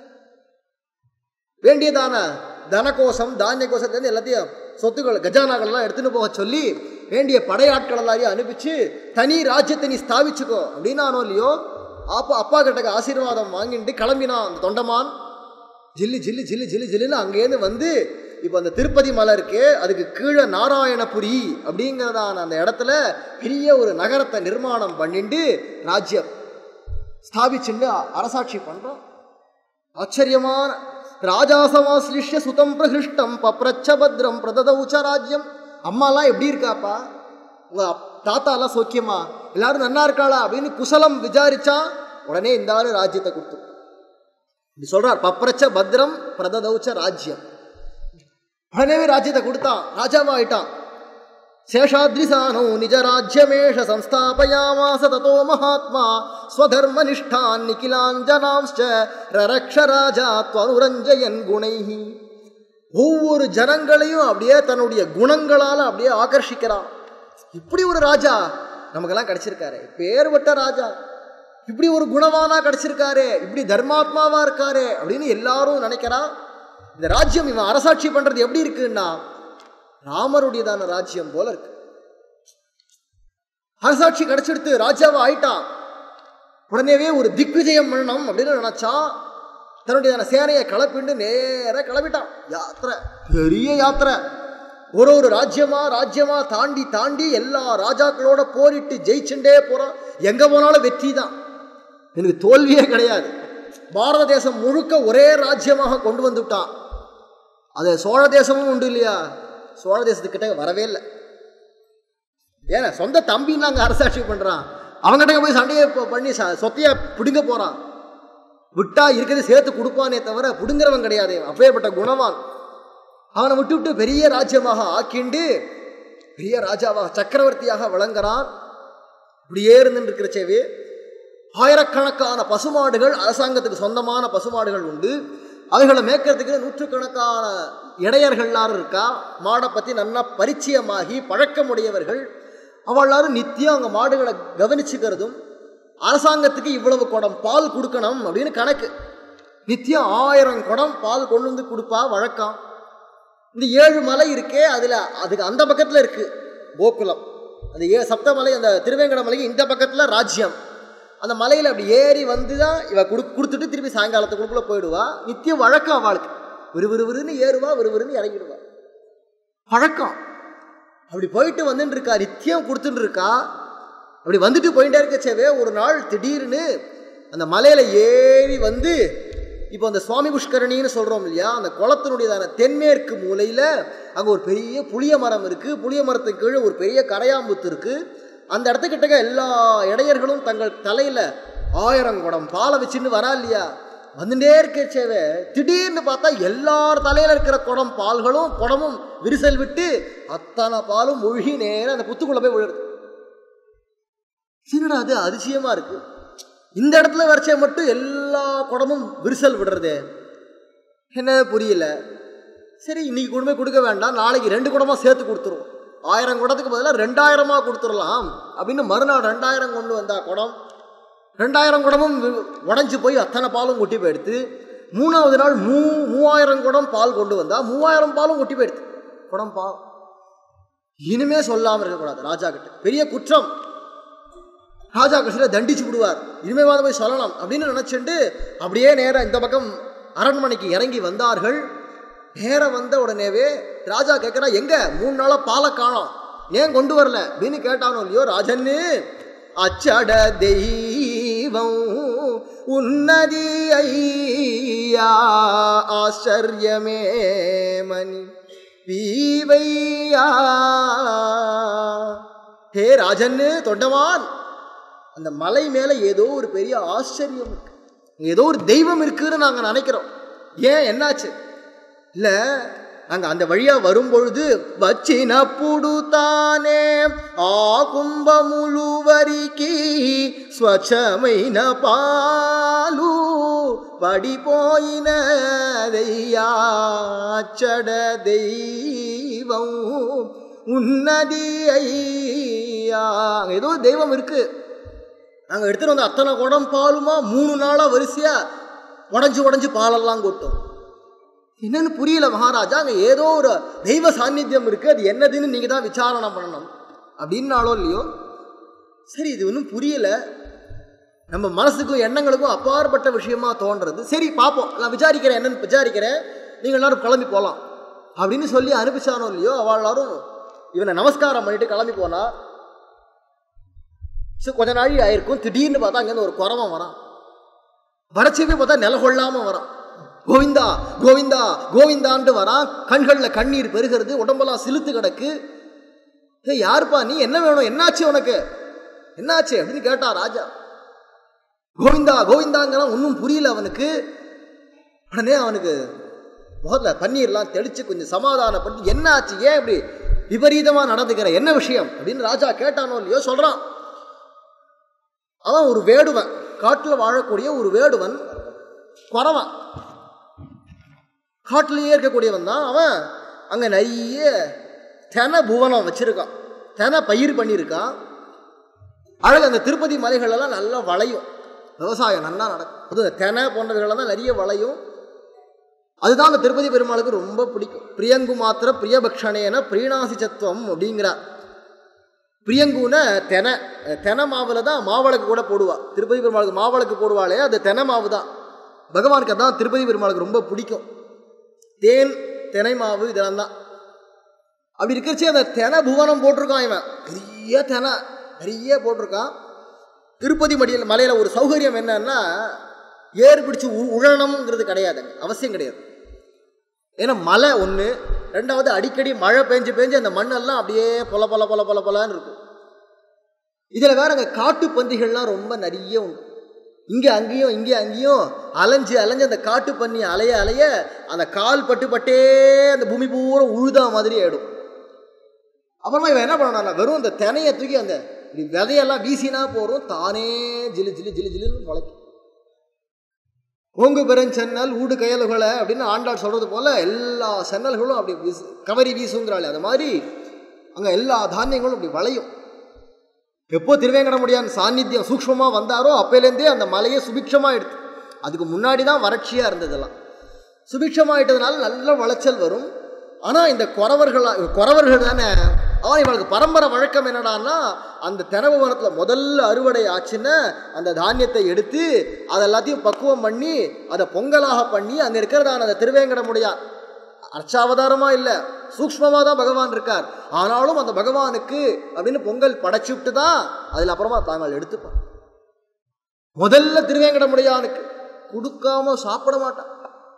வேண்டியதான தனகோசம் தானிய கோசத்துலேருந்து எல்லாத்தையும் சொத்துக்கள் கஜானாக்கள்லாம் எடுத்துன்னு போக சொல்லி வேண்டிய படையாட்கள் எல்லாரையும் அனுப்பிச்சு தனி ராஜ்யத்தை நீ ஸ்தாபிச்சுக்கோ அப்படின்னானோ இல்லையோ அப்பா அப்பா கிட்ட ஆசீர்வாதம் வாங்கிட்டு கிளம்பினான் அந்த தொண்டமான் ஜில்லு ஜில்லு ஜில்லு ஜில்லு ஜில்லுன்னு அங்கேருந்து வந்து இப்போ அந்த திருப்பதி மலை இருக்கே அதுக்கு கீழே நாராயணபுரி அப்படிங்கிறதான அந்த இடத்துல பெரிய ஒரு நகரத்தை நிர்மாணம் பண்ணிட்டு ராஜ்யம் ஸ்தாபிச்சுண்டு அரசாட்சி பண்ணுறோம் ஆச்சரியமான ராஜாசமாஸ்லிஷ்ய சுதம் பிரகிருஷ்டம் பப்ரச்ச பத்ரம் பிரததவுச்ச ராஜ்யம் அம்மாலாம் எப்படி இருக்காப்பா உங்க அப்- தாத்தாலாம் சௌக்கியமா எல்லாரும் நன்னா இருக்காளா அப்படின்னு குசலம் விசாரிச்சா உடனே இந்த ஆளு ராஜ்யத்தை கொடுத்து இப்படி சொல்றார் பப்ரச்ச பத்ரம் பிரததவுச்ச ராஜ்யம் உடனேவே ராஜ்யத்தை கொடுத்தான் ராஜாவா ஆயிட்டான் சேஷாத்ரிசானோ நிஜ ராஜ்யமேஷ சம்ஸ்தாபயாமாச ததோ மகாத்மா ஸ்வதர்மனிஷ்டான் நிகிலாஞ்சனாம்ச்ச ரரக்ஷ ராஜா துவனுரஞ்சயன் குணைஹி ஒவ்வொரு ஜனங்களையும் அப்படியே தன்னுடைய குணங்களால அப்படியே ஆகர்ஷிக்கிறான் இப்படி ஒரு ராஜா நமக்கெல்லாம் கிடைச்சிருக்காரு பேர்பட்ட ராஜா இப்படி ஒரு குணவானா கிடைச்சிருக்காரு இப்படி தர்மாத்மாவா இருக்காரு அப்படின்னு எல்லாரும் நினைக்கிறான் இந்த ராஜ்யம் இவன் அரசாட்சி பண்றது எப்படி இருக்குன்னா ராமருடையதான ராஜ்யம் போல இருக்கு அரசாட்சி கிடைச்செடுத்து ராஜாவா ஆயிட்டான் உடனேவே ஒரு திக்விஜயம் பண்ணணும் அப்படின்னு நினைச்சா தன்னுடையதான சேனையை கிளப்பிண்டு நேர கிளம்பிட்டான் யாத்திரை பெரிய யாத்திரை ஒரு ஒரு ராஜ்யமா ராஜ்யமா தாண்டி தாண்டி எல்லா ராஜாக்களோட போரிட்டு ஜெயிச்சுட்டே போறான் எங்க போனாலும் வெற்றி தான் எனக்கு தோல்வியே கிடையாது பாரத தேசம் முழுக்க ஒரே ராஜ்யமாக கொண்டு வந்து விட்டான் அது சோழ தேசமும் உண்டு இல்லையா சோழ தேசத்துக்கிட்ட வரவே இல்லை ஏன்னா சொந்த தம்பின்னு அங்கே அரசாட்சி பண்ணுறான் அவங்ககிட்ட போய் சண்டையை ப- பண்ணி ச சொத்தையை பிடுங்க போகிறான் விட்டா இருக்கிறது சேர்த்து கொடுப்பானே தவிர பிடுங்குறவன் கிடையாது அப்பேற்பட்ட குணவான் அவனை விட்டு விட்டு பெரிய ராஜ்யமாக ஆக்கிண்டு பெரிய ராஜாவாக சக்கரவர்த்தியாக விளங்குறான் இப்படியே இருந்துட்டு இருக்கிறச்சேவே ஆயிரக்கணக்கான பசுமாடுகள் அரசாங்கத்துக்கு சொந்தமான பசுமாடுகள் உண்டு அவைகளை மேய்க்கிறதுக்கு நூற்றுக்கணக்கான இடையர்கள்லாம் இருக்கா மாடை பற்றி நல்லா பரிச்சயமாகி பழக்கமுடையவர்கள் அவளாரும் நித்தியம் அவங்க மாடுகளை கவனிச்சுக்கிறதும் அரசாங்கத்துக்கு இவ்வளவு குடம் பால் கொடுக்கணும் அப்படின்னு கணக்கு நித்தியம் ஆயிரம் குடம் பால் கொண்டு வந்து கொடுப்பா வழக்கம் இந்த ஏழு மலை இருக்கே அதில் அதுக்கு அந்த பக்கத்தில் இருக்கு கோகுலம் அந்த ஏ சப்தமலை அந்த திருவேங்கட மலைக்கு இந்த பக்கத்தில் ராஜ்யம் அந்த மலையில் அப்படி ஏறி வந்து தான் இவ கொடு கொடுத்துட்டு திருப்பி சாயங்காலத்துக்குள்ள போயிடுவா நித்தியம் வழக்கம் அவளுக்கு விறுவிறுவிறுன்னு ஏறுவா விறுவிறுன்னு இறங்கிடுவா பழக்கம் அப்படி போயிட்டு வந்துட்டு இருக்கா நித்தியம் கொடுத்துட்டு இருக்கா அப்படி வந்துட்டு போயிட்டே இருக்கச்சேவே ஒரு நாள் திடீர்னு அந்த மலையில ஏறி வந்து இப்போ அந்த சுவாமி புஷ்கரணின்னு சொல்றோம் இல்லையா அந்த குளத்தினுடையதான தென்மேற்கு மூலையில அங்க ஒரு பெரிய புளிய மரம் இருக்கு புளிய மரத்துக்கு கீழே ஒரு பெரிய கரையாம்புத்து இருக்கு அந்த இடத்துக்கிட்டக்க எல்லா இடையர்களும் தங்கள் தலையில ஆயிரம் குடம் பாலை வச்சுன்னு வரா இல்லையா வந்துட்டே இருக்கச்சேவே திடீர்னு பார்த்தா எல்லார் தலையில இருக்கிற குடம் பால்களும் குடமும் விரிசல் விட்டு அத்தனை பாலும் மூழ்கி நேரா அந்த புத்துக்குள்ள போய் விழுது என்னடா அது அதிசயமா இருக்கு இந்த இடத்துல வரைச்சே மட்டும் எல்லா குடமும் விரிசல் விடுறதே என்ன புரியல சரி இன்னைக்கு கொண்டு போய் கொடுக்க வேண்டாம் நாளைக்கு ரெண்டு குடமா சேர்த்து கொடுத்துருவோம் ஆயிரம் குடத்துக்கு பதிலாக ரெண்டாயிரமா கொடுத்துடலாம் அப்படின்னு மறுநாள் ரெண்டாயிரம் கொண்டு வந்தா குடம் ரெண்டாயிரம் குடமும் உடஞ்சி போய் அத்தனை பாலும் கொட்டி போயிடுத்து மூணாவது நாள் மூ மூவாயிரம் குடம் பால் கொண்டு வந்தா மூவாயிரம் பாலும் கொட்டி போயிடுது குடம் பால் இனிமே சொல்லாமல் இருக்கக்கூடாது ராஜா கிட்ட பெரிய குற்றம் ராஜா கிருஷ்ணரை தண்டிச்சு விடுவார் இனிமே வாத போய் சொல்லலாம் அப்படின்னு நினைச்சுட்டு அப்படியே நேரா இந்த பக்கம் அரண்மனைக்கு இறங்கி வந்தார்கள் நேரா வந்த உடனேவே ராஜா கேட்குறா எங்க மூணு நாளா பாலை காணோம் ஏன் கொண்டு வரல அப்படின்னு கேட்டானோ இல்லையோ ராஜன்னு அச்சட தெய்வம் உன்னதி ஐயா ஆச்சரியமே மணி பீவையா ஹே ராஜன்னு தொண்டமான் அந்த மலை மேல ஏதோ ஒரு பெரிய ஆச்சரியம் இருக்கு ஏதோ ஒரு தெய்வம் இருக்குன்னு நாங்க நினைக்கிறோம் ஏன் என்னாச்சு இல்ல நாங்க அந்த வழியா வரும்பொழுது வச்சின புடுத்தாనే ఆ కుంభములువరికి స్వచ్ఛమైన పాలు పడిపోయినదయ్యా అచ్చడ தெய்வம் உன்னதி ஐயா அங்க ஏதோ ஒரு தெய்வம் இருக்கு நாங்க எடுத்துட்டு வந்த அத்தனை குடம் பாலுமா மூணு நாளா வரிசையா உடஞ்சு உடஞ்சு பாலெல்லாம் கொட்டும் என்னன்னு புரியல மகாராஜா அங்க ஏதோ ஒரு தெய்வ சாநித்தியம் இருக்கு அது என்னதுன்னு நீங்க தான் விசாரணை பண்ணணும் அப்படின்னாலோ இல்லையோ சரி இது ஒன்றும் புரியல நம்ம மனசுக்கும் எண்ணங்களுக்கும் அப்பாற்பட்ட விஷயமா தோன்றது சரி பார்ப்போம் நான் விசாரிக்கிறேன் என்னன்னு விசாரிக்கிறேன் நீங்க எல்லாரும் கிளம்பி போகலாம் அப்படின்னு சொல்லி அனுப்பிச்சானோ இல்லையோ அவள் எல்லாரும் இவனை நமஸ்காரம் பண்ணிட்டு கிளம்பி போனா சரி கொஞ்ச நாள் ஆயிருக்கும் திடீர்னு பார்த்தா அங்கேருந்து ஒரு குறவன் வரான் வரச்சவே பார்த்தா நில கொள்ளாம வரான் கோவிந்தா கோவிந்தா கோவிந்தான்ட்டு வரான் கண்களில் கண்ணீர் பெருகிறது உடம்பெல்லாம் சிலுத்து கிடக்கு ஏ யாருப்பா நீ என்ன வேணும் என்னாச்சு உனக்கு என்னாச்சு அப்படின்னு கேட்டா ராஜா கோவிந்தா கோவிந்தாங்கலாம் ஒன்றும் புரியல அவனுக்கு உடனே அவனுக்கு முகத்துல பன்னீர்லாம் தெளிச்சு கொஞ்சம் சமாதானப்படுத்தி என்ன ஆச்சு ஏன் இப்படி விபரீதமா நடந்துக்கிற என்ன விஷயம் அப்படின்னு ராஜா கேட்டானோ இல்லையோ சொல்றான் அவன் ஒரு வேடுவன் காட்டில் வாழக்கூடிய ஒரு வேடுவன் குறவன் காட்டிலேயே இருக்கக்கூடியவன் தான் அவன் அங்கே நிறைய தென புவனம் வச்சிருக்கான் தென பயிர் பண்ணியிருக்கான் அழகு அந்த திருப்பதி மலைகளெல்லாம் நல்லா வளையும் விவசாயம் நல்லா நடக்கும் அது தெனை போன்றவைகளெல்லாம் தான் நிறைய வளையும் அதுதான் அந்த திருப்பதி பெருமாளுக்கு ரொம்ப பிடிக்கும் பிரியங்கு மாத்திர பிரியபக்ஷணேன பிரீணாசி சத்துவம் அப்படிங்கிறார் பிரியங்குன தெனை தெனை மாவில் தான் மாவளக்கு கூட போடுவா திருப்பதி பெருமாளுக்கு மாவளக்கு போடுவாளே அது தெனை மாவு தான் பகவானுக்கு அதான் திருப்பதி பெருமாளுக்கு ரொம்ப பிடிக்கும் தேன் தெனை மாவு இதெல்லாம் தான் அப்படி இருக்கிறச்சே அந்த தெனை புவனம் போட்டிருக்கான் இவன் பெரிய தெனை நிறைய போட்டிருக்கான் திருப்பதி மடியில் மலையில் ஒரு சௌகரியம் என்னன்னா ஏறு பிடிச்சு உ- உழணுங்கிறது கிடையாது அவசியம் கிடையாது ஏன்னா மலை ஒன்று ரெண்டாவது அடிக்கடி மழை பெஞ்சு பெஞ்சு அந்த மண்ணெல்லாம் அப்படியே பொல பொல பொல பொல பொலன்னு இருக்கும் இதில் வேற அங்கே காட்டு பன்றிகள்லாம் ரொம்ப நிறைய உண்டு இங்கே அங்கேயும் இங்கே அங்கேயும் அலைஞ்சு அலைஞ்சு அந்த காட்டு பன்றி அலைய அலைய அந்த கால் பட்டு பட்டே அந்த பூமி பூரா உழுதா மாதிரி ஆயிடும் அப்புறமா இவன் என்ன பண்ணானா வெறும் அந்த தினையை தூக்கி அந்த இப்படி விதையெல்லாம் வீசினா போறோம் தானே ஜிலு ஜிலு ஜிலு ஜிலுன்னு முளைக்கும் ஓங்கு பெருஞ்சென்னல் ஊடு கயலுகளை அப்படின்னு ஆண்டாள் சொல்றது போல எல்லா சென்னல்களும் அப்படி வீசு கவரி வீசுங்கிறாள் அது மாதிரி அங்கே எல்லா தானியங்களும் அப்படி வளையும் எப்போ திருவேங்கடமுடியான் சாநித்தியம் சூக்ஷ்மமாக வந்தாரோ அப்பையிலேருந்தே அந்த மலையை சுபிக்ஷமாக எடுத்து அதுக்கு முன்னாடி தான் வறட்சியாக இருந்ததெல்லாம் சுபிக்ஷமாயிட்டதுனால நல்ல விளைச்சல் வரும் ஆனால் இந்த குறவர்களா குறவர்கள் தானே ஆனால் இவனுக்கு பரம்பரை வழக்கம் என்னடான்னா அந்த தெனபவனத்தில் முதல்ல அறுவடை ஆச்சுன்னா அந்த தானியத்தை எடுத்து அதை எல்லாத்தையும் பக்குவம் பண்ணி அதை பொங்கலாக பண்ணி அங்கே இருக்கிறதான அந்த திருவேங்கடமுடியான் அர்ச்சாவதாரமா இல்லை சூக்ஷ்மமாக தான் பகவான் இருக்கார் ஆனாலும் அந்த பகவானுக்கு அப்படின்னு பொங்கல் படைச்சுட்டு தான் அதில் அப்புறமா தாங்கள் எடுத்துப்பான் முதல்ல திருவேங்கடமுடையானுக்கு கொடுக்காம சாப்பிட மாட்டான்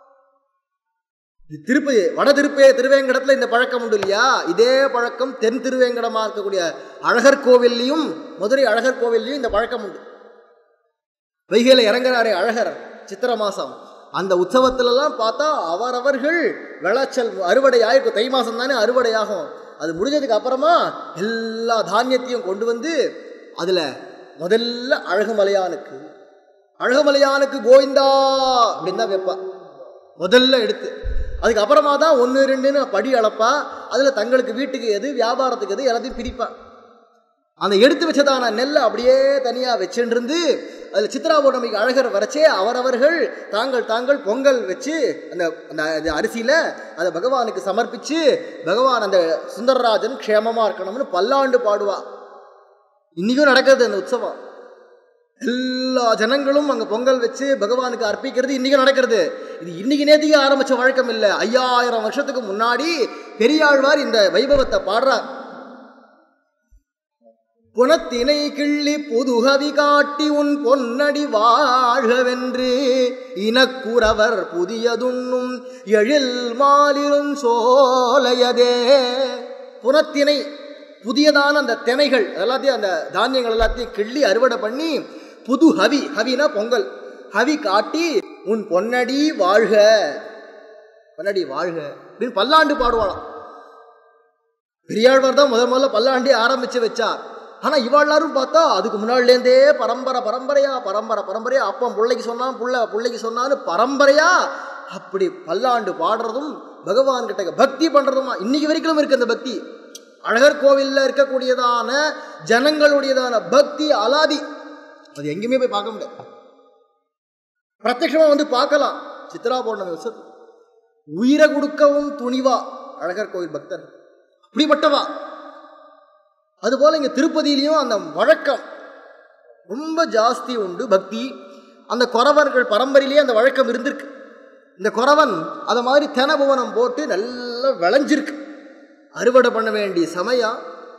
இது திருப்பதி வட திருப்பே திருவேங்கடத்துல இந்த பழக்கம் உண்டு இல்லையா இதே பழக்கம் தென் திருவேங்கடமா இருக்கக்கூடிய அழகர் கோவில்லையும் மதுரை அழகர் கோவில்லையும் இந்த பழக்கம் உண்டு வைகையில இறங்குறாரே அழகர் சித்திர மாசம் அந்த உற்சவத்திலலாம் பார்த்தா அவரவர்கள் விளைச்சல் அறுவடை ஆயிருக்கும் தை மாசம் தானே அறுவடை ஆகும் அது முடிஞ்சதுக்கு அப்புறமா எல்லா தானியத்தையும் கொண்டு வந்து அதுல முதல்ல அழகுமலையானுக்கு அழகுமலையானுக்கு கோவிந்தா அப்படின்னு தான் வைப்பா முதல்ல எடுத்து அதுக்கு அப்புறமா தான் ஒன்று ரெண்டுன்னு படி அளப்பா அதில் தங்களுக்கு வீட்டுக்கு எது வியாபாரத்துக்கு எது எல்லாத்தையும் பிரிப்பா அந்த எடுத்து வச்சதான நெல்லை அப்படியே தனியாக வச்சுருந்து அதில் சித்ரா பௌர்ணமிக்கு அழகர் வரைச்சே அவரவர்கள் தாங்கள் தாங்கள் பொங்கல் வச்சு அந்த அந்த அந்த அரிசியில் அதை பகவானுக்கு சமர்ப்பிச்சு பகவான் அந்த சுந்தரராஜன் க்ஷேமமாக இருக்கணும்னு பல்லாண்டு பாடுவா இன்னைக்கும் நடக்கிறது அந்த உற்சவம் எல்லா ஜனங்களும் அங்கே பொங்கல் வச்சு பகவானுக்கு அர்ப்பிக்கிறது இன்னைக்கும் நடக்கிறது இது இன்னைக்கு நேத்திக்கு ஆரம்பிச்ச வழக்கம் இல்லை ஐயாயிரம் வருஷத்துக்கு முன்னாடி பெரியாழ்வார் இந்த வைபவத்தை பாடுறார் புனத்தினை கிள்ளி புதுகவி காட்டி உன் பொன்னடி வாழ்கவென்று இனக்குறவர் புதியதுண்ணும் எழில் மாலிரும் சோலையதே புனத்தினை புதியதான அந்த திணைகள் எல்லாத்தையும் அந்த தானியங்கள் எல்லாத்தையும் கிள்ளி அறுவடை பண்ணி புது ஹவி ஹவினா பொங்கல் ஹவி காட்டி உன் பொன்னடி வாழ்க பொன்னடி வாழ்க அப்படின்னு பல்லாண்டு பாடுவாளாம் பெரியாழ்வார் தான் முதல் முதல்ல பல்லாண்டி ஆரம்பிச்சு வச்சார் ஆனா இவாழ்லாரும் பார்த்தா அதுக்கு முன்னாடிலேருந்தே பரம்பரை பரம்பரையா பரம்பரை பரம்பரையா அப்பன் பிள்ளைக்கு சொன்னான் புள்ள பிள்ளைக்கு சொன்னான்னு பரம்பரையா அப்படி பல்லாண்டு பாடுறதும் பகவான் கிட்ட பக்தி பண்றதுமா இன்னைக்கு வரைக்கும் இருக்கு அந்த பக்தி அழகர் கோவில்ல இருக்கக்கூடியதான ஜனங்களுடையதான பக்தி அலாதி அது எங்கேயுமே போய் பார்க்க முடியாது பிரத்யட்சமா வந்து பார்க்கலாம் சித்ரா பௌர்ணமி வருஷத்து உயிரை கொடுக்கவும் துணிவா அழகர் கோவில் பக்தர் அப்படிப்பட்டவா அதுபோல இங்க திருப்பதியிலையும் அந்த வழக்கம் ரொம்ப ஜாஸ்தி உண்டு பக்தி அந்த குறவர்கள் பரம்பரையிலேயே அந்த வழக்கம் இருந்திருக்கு இந்த குறவன் அதை மாதிரி தெனபுவனம் போட்டு நல்லா விளைஞ்சிருக்கு அறுவடை பண்ண வேண்டிய சமயம்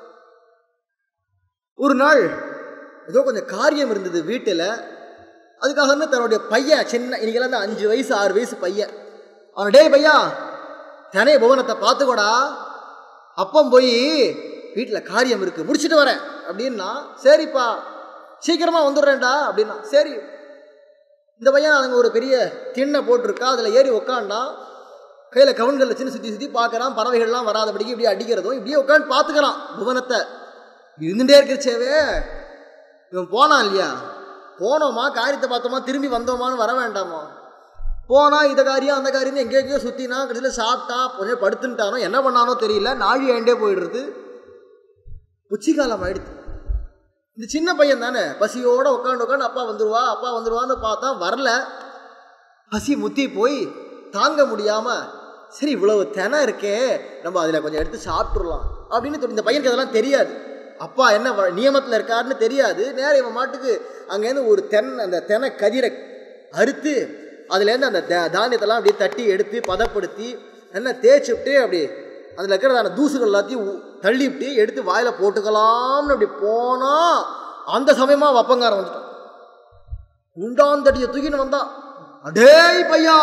ஒரு நாள் ஏதோ கொஞ்சம் காரியம் இருந்தது வீட்டில் அதுக்காக வந்து தன்னுடைய பையன் சின்ன இன்னைக்கெல்லாம் இந்த அஞ்சு வயசு ஆறு வயசு பையன் அவன் டேய் பையா தனே புவனத்தை பார்த்துக்கோடா அப்பம் போய் வீட்டில் காரியம் இருக்கு முடிச்சிட்டு வரேன் அப்படின்னா சரிப்பா சீக்கிரமா வந்துடுறேன்டா அப்படின்னா சரி இந்த பையன் அங்கே ஒரு பெரிய திண்ணை போட்டிருக்கா அதில் ஏறி உக்காண்டான் கையில் கவுன்களில் சின்ன சுற்றி சுற்றி பார்க்குறான் பறவைகள்லாம் வராதபடிக்கு இப்படி அடிக்கிறதும் இப்படியே உட்காந்து பார்த்துக்கிறான் புவனத்தை இருந்துட்டே இருக்கிறச்சேவே இவன் போனான் இல்லையா போனோமா காரியத்தை பார்த்தோமா திரும்பி வந்தோமான்னு வர வேண்டாமா போனா இந்த காரியம் அந்த காரியம் எங்கேயோ சுற்றினா கடைசியில் சாப்பிட்டான் கொஞ்சம் படுத்துட்டானோ என்ன பண்ணானோ தெரியல நாழி ஏண்டே போயிடுறது உச்சிகாலம் ஆயிடுது இந்த சின்ன பையன் தானே பசியோட உட்காந்து உட்காந்து அப்பா வந்துருவா அப்பா வந்துருவான்னு பார்த்தா வரல பசி முத்தி போய் தாங்க முடியாம சரி இவ்வளவு தெனை இருக்கே நம்ம அதில் கொஞ்சம் எடுத்து சாப்பிட்றலாம் அப்படின்னு தோணும். இந்த பையனுக்கு அதெல்லாம் தெரியாது அப்பா என்ன வ- நியமத்தில் இருக்காருன்னு தெரியாது நேரம் இவன் மாட்டுக்கு அங்கேருந்து ஒரு தென் அந்த தெனை கதிரை அறுத்து அதுலேருந்து அந்த தா- தானியத்தெல்லாம் அப்படியே தட்டி எடுத்து பதப்படுத்தி நல்லா தேய்ச்சி விட்டு அப்படி அதில் இருக்கிறதான தூசுகள் எல்லாத்தையும் உ- தள்ளி விட்டு எடுத்து வாயில் போட்டுக்கலாம்னு அப்படி போனா அந்த சமயமாக வப்பங்காரன் வந்துட்டான் உண்டாந்தடியை தூக்கின்னு வந்தான் அடேய் பையா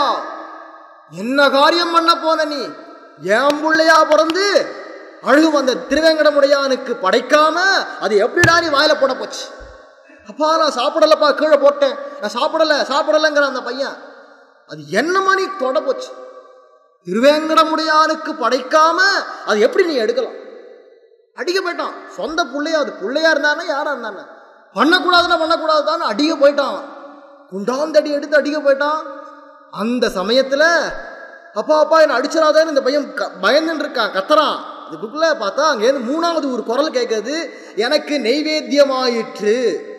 என்ன காரியம் பண்ண போன நீ என் பிள்ளையா பிறந்து அழுகும் அந்த திருவேங்கடமுடையானுக்கு படைக்காம அது எப்படிடா நீ வாயில போட போச்சு அப்பா நான் சாப்பிடலப்பா கீழே போட்டேன் நான் சாப்பிடல சாப்பிடலைங்கிற அந்த பையன் அது என்னமா நீ தொட போச்சு திருவேங்கடமுடையானுக்கு படைக்காம அது எப்படி நீ எடுக்கலாம் அடிக்க போயிட்டான் சொந்த பிள்ளையா அது பிள்ளையா இருந்தானே யாரா இருந்தானே பண்ணக்கூடாதுன்னா பண்ணக்கூடாது தான் அடிக்க போயிட்டான் அவன். குண்டாந்தடி எடுத்து அடிக்க போயிட்டான் அந்த சமயத்துல அப்பா அப்பா என்ன அடிச்சிடாதேன்னு இந்த பையன் க- பயந்துன்னு இருக்கான் கத்துறான் இதுக்குள்ள பார்த்தா அங்கேருந்து மூணாவது ஒரு குரல் கேட்குது எனக்கு நெய்வேத்தியமாயிற்று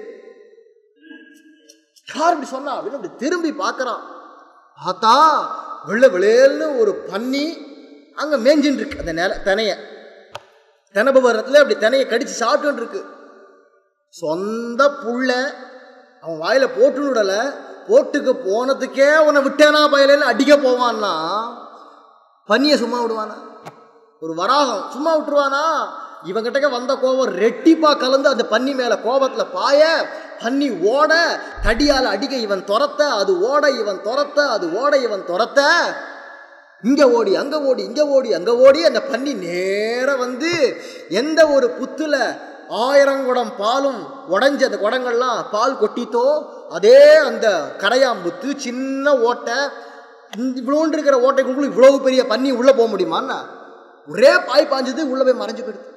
யார் இப்படி சொன்னா அப்படின்னு அப்படி திரும்பி பார்க்கறான் பார்த்தா வெள்ளை வெளியேன்னு ஒரு பன்னி அங்க மேஞ்சின்னு இருக்கு அந்த நில தினைய தெனபவரத்தில் அப்படி தினையை கடிச்சு சாப்பிட்டுன்னு இருக்கு சொந்த புள்ள அவன் வாயில போட்டு விடல போட்டுக்கு போனதுக்கே உன்னை விட்டேனா பயலேன்னு அடிக்க போவான்னா பன்னியை சும்மா விடுவானா ஒரு வராகம் சும்மா விட்டுருவானா இவங்கிட்டக்க வந்த கோபம் ரெட்டிப்பா கலந்து அந்த பன்னி மேல கோபத்துல பாய பன்னி ஓட தடியால அடிக்க இவன் துரத்த அது ஓட இவன் துரத்த அது ஓட இவன் துரத்த இங்க ஓடி அங்க ஓடி இங்க ஓடி அங்க ஓடி அந்த பன்னி நேரா வந்து எந்த ஒரு புத்துல ஆயிரம் குடம் பாலும் உடைஞ்ச அந்த குடங்கள்லாம் பால் கொட்டித்தோ அதே அந்த கரையாம்புத்து சின்ன ஓட்டை இந்த இவ்வளோண்டு இருக்கிற ஓட்டைக்குள்ள இவ்வளவு பெரிய பன்னி உள்ள போக முடியுமான்னா ஒரே பாய் பாஞ்சது உள்ள போய் மறைஞ்சு போயிடுது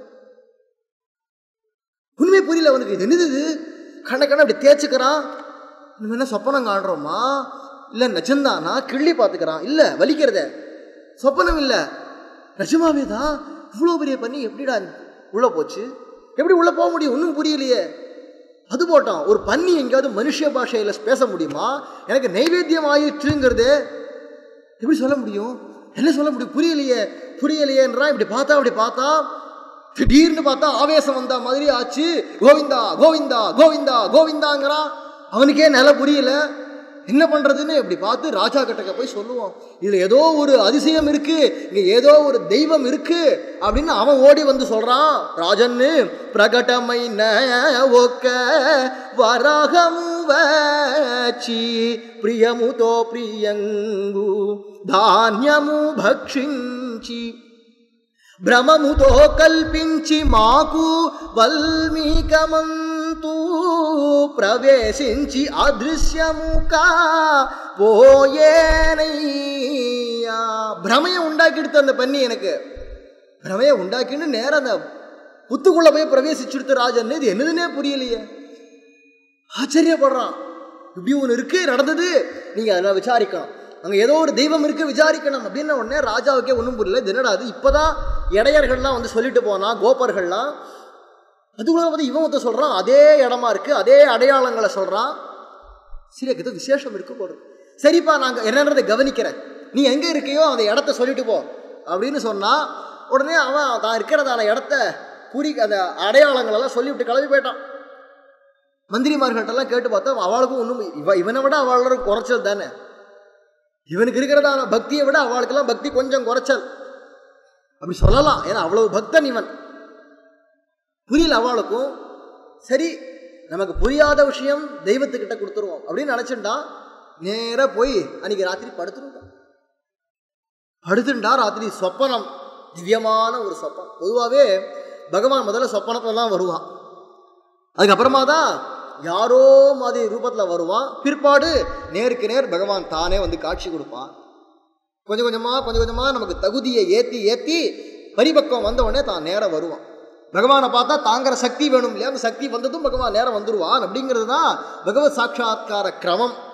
உண்மை புரியல அவனுக்கு இது என்னது இது கண்ண கண்ண அப்படி தேய்ச்சிக்கிறான் நம்ம என்ன சொப்பனம் காண்றோமா இல்லை நிஜம்தானா கிள்ளி பார்த்துக்கிறான் இல்லை வலிக்கிறதே சொப்பனம் இல்லை நிஜமாவே தான் இவ்வளோ பெரிய பண்ணி எப்படிடா உள்ள போச்சு எப்படி உள்ள போக முடியும் ஒன்றும் புரியலையே அது போட்டான் ஒரு பன்னி எங்கேயாவது மனுஷ பாஷையில் பேச முடியுமா எனக்கு நைவேத்தியம் ஆயிற்றுங்கிறது எப்படி சொல்ல முடியும் என்ன சொல்ல முடியும் புரியலையே புரியலையேன்றான் இப்படி பார்த்தா அப்படி பார்த்தா திடீர்னு பார்த்தா ஆவேசம் வந்த மாதிரி ஆச்சு கோவிந்தா கோவிந்தா கோவிந்தா கோவிந்தாங்கிறான் அவனுக்கே நில புரியல என்ன பண்றதுன்னு இப்படி பார்த்து ராஜா கிட்டக்க போய் சொல்லுவோம் இதுல ஏதோ ஒரு அதிசயம் இருக்கு இங்க ஏதோ ஒரு தெய்வம் இருக்கு அப்படின்னு அவன் ஓடி வந்து சொல்றான் ராஜன்னு பிரகடமைன ஒக்க వరహము వచ్చి ప్రియముతో ప్రియంగు ధాన్యము భక్షించి భ్రమముతో కల్పించి మాకు వల్మీకమంతు ప్రవేశించి అదృశ్యముకా போயேனையா பிரமையை உண்டாக்கிடுத்து அந்த பண்ணி எனக்கு பிரமையை உண்டாக்கின்னு நேரம் அந்த புத்துக்குள்ள போய் பிரவேசிச்சுடுத்து ராஜன் இது என்னதுன்னே புரியலையே ஆச்சரியப்படுறான் இப்படி ஒன்று இருக்கு நடந்தது நீங்க அதெல்லாம் விசாரிக்கணும் அங்க ஏதோ ஒரு தெய்வம் இருக்கு விசாரிக்கணும் அப்படின்னு உடனே ராஜாவுக்கே ஒன்றும் புரியல இது என்னடா அது இப்பதான் இடையர்கள்லாம் வந்து சொல்லிட்டு போனா கோபர்கள்லாம் அதுக்குள்ள வந்து இவன் ஒருத்தன் சொல்றான் அதே இடமா இருக்கு அதே அடையாளங்களை சொல்றான் சரி ஏதோ விசேஷம் இருக்கு போடுறது சரிப்பா நாங்க என்னன்றதை கவனிக்கிறேன் நீ எங்க இருக்கியோ அந்த இடத்த சொல்லிட்டு போ அப்படின்னு சொன்னா உடனே அவன் தான் இருக்கிறதான இடத்த குறி அந்த அடையாளங்கள் எல்லாம் சொல்லிவிட்டு கிளம்பி போயிட்டான் மந்திரிமார்கள்ட்டெல்லாம் கேட்டு பார்த்தா அவளுக்கும் ஒன்றும் இவ இவனை விட அவளோட குறைச்சல் தானே இவனுக்கு இருக்கிறதான பக்தியை விட அவளுக்கெல்லாம் பக்தி கொஞ்சம் குறைச்சல் அப்படி சொல்லலாம் ஏன்னா அவ்வளவு பக்தன் இவன் புரியல அவளுக்கும் சரி நமக்கு புரியாத விஷயம் தெய்வத்துக்கிட்ட கொடுத்துருவோம் அப்படின்னு நினைச்சுட்டா நேரா போய் அன்னைக்கு ராத்திரி படுத்துருந்தான் படுத்துட்டா ராத்திரி சொப்பனம் திவ்யமான ஒரு சொப்பனம் பொதுவாகவே பகவான் முதல்ல சொப்பனத்துல தான் வருவான் அதுக்கப்புறமா தான் யாரோ மாதிரி ரூபத்தில் வருவான் பிற்பாடு நேருக்கு நேர் பகவான் தானே வந்து காட்சி கொடுப்பான் கொஞ்சம் கொஞ்சமாக கொஞ்சம் கொஞ்சமாக நமக்கு தகுதியை ஏற்றி ஏற்றி பரிபக்கம் வந்த உடனே தான் நேரம் வருவான் பகவானை பார்த்தா தாங்கிற சக்தி வேணும் இல்லையா அந்த சக்தி வந்ததும் பகவான் நேரம் வந்துருவான் அப்படிங்கிறது தான் பகவத் சாட்சா்கார கிரமம்